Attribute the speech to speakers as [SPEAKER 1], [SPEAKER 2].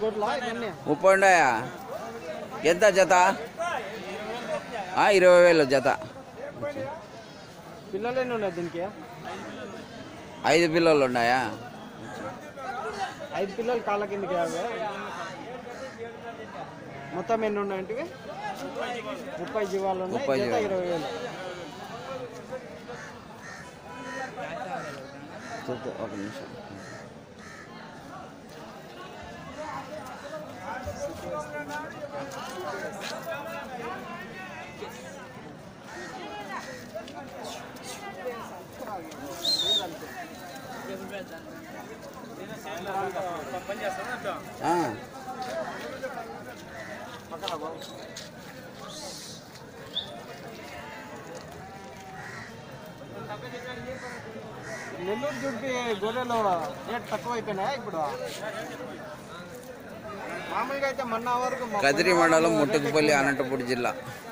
[SPEAKER 1] జోట్ల ఇవన్నీ
[SPEAKER 2] ముప్పై ఉన్నాయా ఎంత జత ఆ, ఇరవై వేలు జత
[SPEAKER 1] పిల్లలు ఎన్ని ఉన్నాయి దీనికి
[SPEAKER 2] ఐదు పిల్లలు ఉన్నాయా
[SPEAKER 1] ఐదు పిల్లలు కాళ్ళ కిందకి యాభై మొత్తం ఎన్ని ఉన్నాయంటే ముప్పై జీవాలు ఉన్నాయి
[SPEAKER 2] ముప్పై
[SPEAKER 1] జత
[SPEAKER 2] జీవాలు.
[SPEAKER 1] ఇరవై వేలు
[SPEAKER 2] చూద్దాం, ఒక నిమిషం ఆ,
[SPEAKER 1] నెల్లూరు చుట్టి గొర్రెలు రేట్ తక్కువ అయిపోయినాయా ఇప్పుడు మామూలుగా అయితే మొన్న వరకు ముప్పై
[SPEAKER 2] కదిరి మండలం ముట్టుకుపల్లి అనంతపురం జిల్లా